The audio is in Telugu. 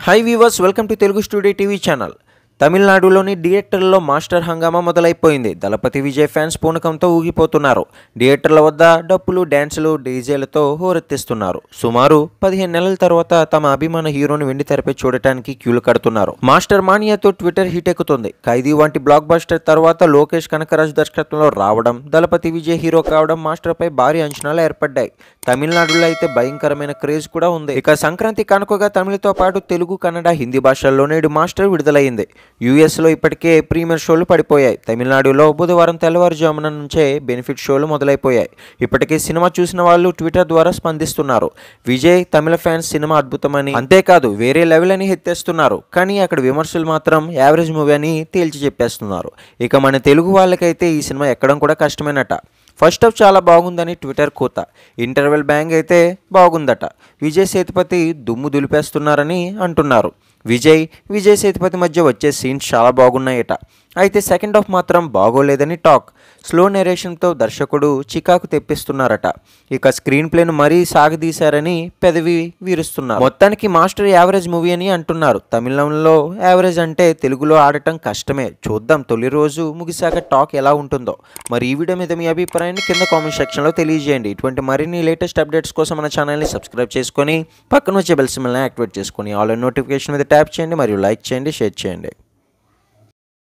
high viewers welcome to Telugu studio TV channel తమిళనాడులోని థియేటర్లలో మాస్టర్ హంగామా మొదలైపోయింది దళపతి విజయ్ ఫ్యాన్స్ పూనకంతో ఊగిపోతున్నారు థియేటర్ల వద్ద డప్పులు డ్యాన్సులు డీజేలతో హోరెత్తిస్తున్నారు సుమారు పదిహేను నెలల తర్వాత తమ అభిమాన హీరోని వెండి తెరపై చూడటానికి క్యూలు కడుతున్నారు మాస్టర్ మానియాతో ట్విట్టర్ హిట్ ఎక్కుతుంది ఖైదీ వంటి బ్లాక్ బస్టర్ తర్వాత లోకేష్ కనకరాజ్ దర్శకత్వంలో రావడం దళపతి విజయ్ హీరో కావడం మాస్టర్ పై భారీ అంచనాలు ఏర్పడ్డాయి తమిళనాడులో అయితే భయంకరమైన క్రేజ్ కూడా ఉంది ఇక సంక్రాంతి కానుకగా తమిళతో పాటు తెలుగు కన్నడ హిందీ భాషల్లో నేడు మాస్టర్ విడుదలైంది యూఎస్లో ఇప్పటికే ప్రీమియర్ షోలు పడిపోయాయి తమిళనాడులో బుధవారం తెల్లవారుజామున నుంచే బెనిఫిట్ షోలు మొదలైపోయాయి ఇప్పటికే సినిమా చూసిన వాళ్ళు ట్విట్టర్ ద్వారా స్పందిస్తున్నారు విజయ్ తమిళ ఫ్యాన్స్ సినిమా అద్భుతమని అంతేకాదు వేరే లెవెల్ అని హెత్తేస్తున్నారు కానీ అక్కడ విమర్శలు మాత్రం యావరేజ్ మూవీ అని తేల్చి చెప్పేస్తున్నారు ఇక మన తెలుగు వాళ్ళకైతే ఈ సినిమా ఎక్కడం కూడా కష్టమేనట ఫస్ట్ హాఫ్ చాలా బాగుందని ట్విట్టర్ కోత ఇంటర్వెల్ బ్యాంగ్ అయితే బాగుందట విజయ్ సేతుపతి దుమ్ము దులిపేస్తున్నారని అంటున్నారు విజయ్ విజయ్ సేతుపతి మధ్య వచ్చే సీన్స్ చాలా బాగున్నాయట అయితే సెకండ్ హాఫ్ మాత్రం బాగోలేదని టాక్ స్లో నెరేషన్తో దర్శకుడు చికాకు తెప్పిస్తున్నారట ఇక స్క్రీన్ ప్లేను మరీ సాగదీశారని పెదవి వీరుస్తున్నారు మొత్తానికి మాస్టర్ యావరేజ్ మూవీ అని అంటున్నారు తమిళంలో యావరేజ్ అంటే తెలుగులో ఆడటం కష్టమే చూద్దాం తొలి రోజు ముగిశాక టాక్ ఎలా ఉంటుందో మరి ఈ వీడియో మీద మీ అభిప్రాయాన్ని కింద కామెంట్ సెక్షన్లో తెలియజేయండి ఇటువంటి మరిన్ని లేటెస్ట్ అప్డేట్స్ కోసం మన ఛానల్ని సబ్స్క్రైబ్ చేసుకొని పక్కన వచ్చే బెల్ సిమ్మల్ని యాక్టివేట్ చేసుకొని ఆల్ నోటిఫికేషన్ మీద ట్యాప్ చేయండి మరియు లైక్ చేయండి షేర్ చేయండి